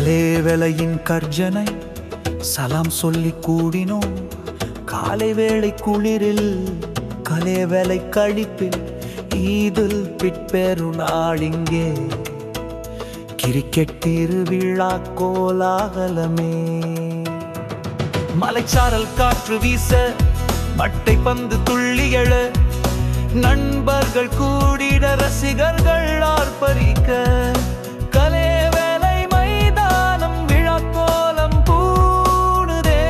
கலேவலையின் கர்ஜனை சலாம் சொல்லி கூடினோம் காலை வேளை குளிரில் கலேவலை கழிப்பில் ஈதில் பிற்பெரு நாளிங்கே கிரிக்கெட் திருவிழா கோலாகலமே மலைச்சாரல் காற்று வீச மட்டை பந்து துள்ளி எழ நண்பர்கள் கூடிட ரசிகர்கள் ஆர்ப்பரிக்க கலேவேலை மைதானம் விழா கோலம் பூணுதே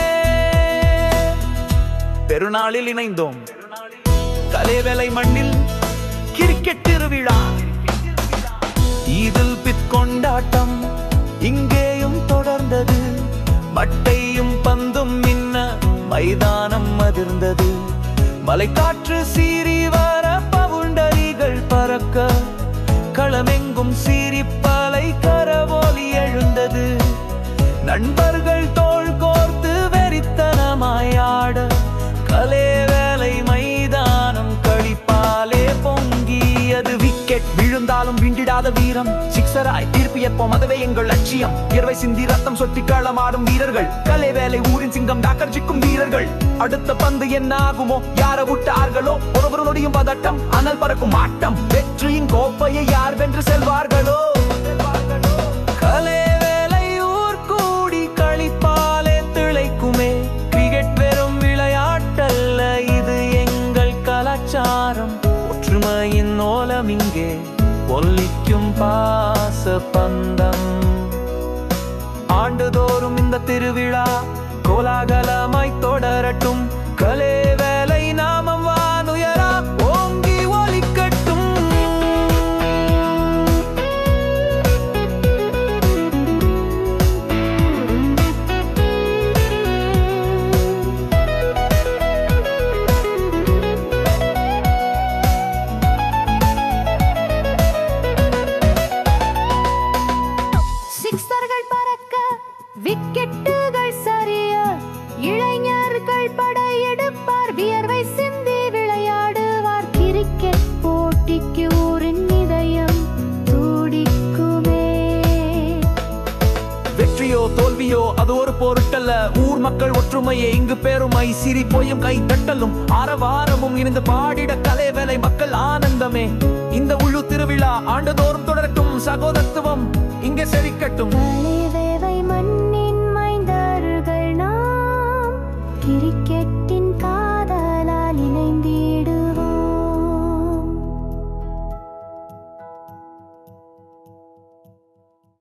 பெருநாளில் இணைந்தோம் கலேவேலை மண்ணில் கிரிக்கெட் திருவிழா இதில் பிற்கொண்டாட்டம் இங்கேயும் தொடர்ந்தது மட்டையும் பந்தும் மின்ன மைதானம் அதிர்ந்தது மலைக்காற்று சீறி வர பவுண்டரிகள் பறக்க களமெங்கும் சீறி பலை கரவோலி எழுந்தது நண்பர்கள் தோள் கோர்த்து வெறித்தனமாயாட கலே வேலை மைதானம் கழிப்பாலே பொங்கியது விக்கெட் விழுந்தாலும் விண்டிடாத வீரம் சிக்ஸராய் தீர்ப்பு எப்போம் அதுவே எங்கள் லட்சியம் இரவை சிந்தி ரத்தம் சொட்டி களமாடும் வீரர்கள் கலை வேலை ஊரின் சிங்கம் டாக்கர்ஜிக்கும் வீரர்கள் அடுத்த பந்து என்ன ஆகுமோ யார விட்டார்களோ ஒருவர் நொடியும் பதட்டம் அனல் பறக்கும் ஆட்டம் வெற்றியின் கோப்பையை யார் வென்று செல்வார்களோ கலே வேலை ஊர் கூடி களிப்பாலே திளைக்குமே கிரிக்கெட் வெறும் விளையாட்டல்ல இது எங்கள் கலாச்சாரம் ஒற்றுமையின் ஓலம் இங்கே ஒல்லிக்கும் பாச பந்தம் ஆண்டுதோறும் இந்த திருவிழா கோலாகலமாய் தொடரட்டும் கலே வேலை நாமம் வானுயரா ஓங்கி ஒலிக்கட்டும் சிக்ஸர்கள் பறக்க விக்கெட்டுகள் சரிய இளைஞர்கள் படையெடுப்பார் வியர்வை சிந்தி விளையாடுவார் கிரிக்கெட் போட்டிக்கு ஊரின் இதயம் துடிக்குமே வெற்றியோ தோல்வியோ அது ஒரு பொருட்டல்ல ஊர் மக்கள் ஒற்றுமையே இங்கு பெருமை சிரி போயும் கை தட்டலும் ஆரவாரமும் இணைந்து பாடிட கலை வேலை மக்கள் ஆனந்தமே இந்த உள்ளு திருவிழா ஆண்டுதோறும் தொடரட்டும் சகோதரத்துவம் இங்கே செழிக்கட்டும் மலைவேவை மண்ணின் மைந்தர்கள் நாம் கிரிக்கெட்